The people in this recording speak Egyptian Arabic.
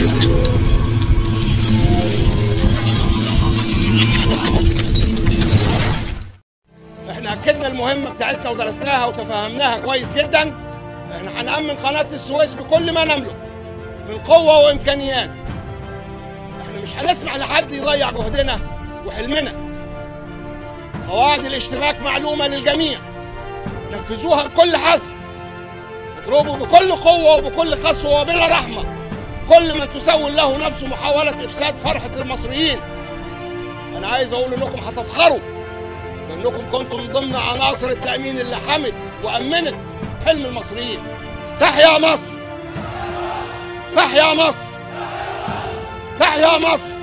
احنا اكدنا المهمه بتاعتنا ودرسناها وتفهمناها كويس جدا احنا هنأمن قناه السويس بكل ما نملك من قوه وامكانيات احنا مش هنسمح لحد يضيع جهدنا وحلمنا قواعد الاشتراك معلومه للجميع نفذوها بكل حزم اضربوا بكل قوه وبكل قسوه وبلا رحمه كل من تسول له نفسه محاوله افساد فرحه المصريين انا عايز اقول انكم هتفخروا لانكم كنتم ضمن عناصر التامين اللي حمت وامنت حلم المصريين تحيا مصر تحيا مصر تحيا مصر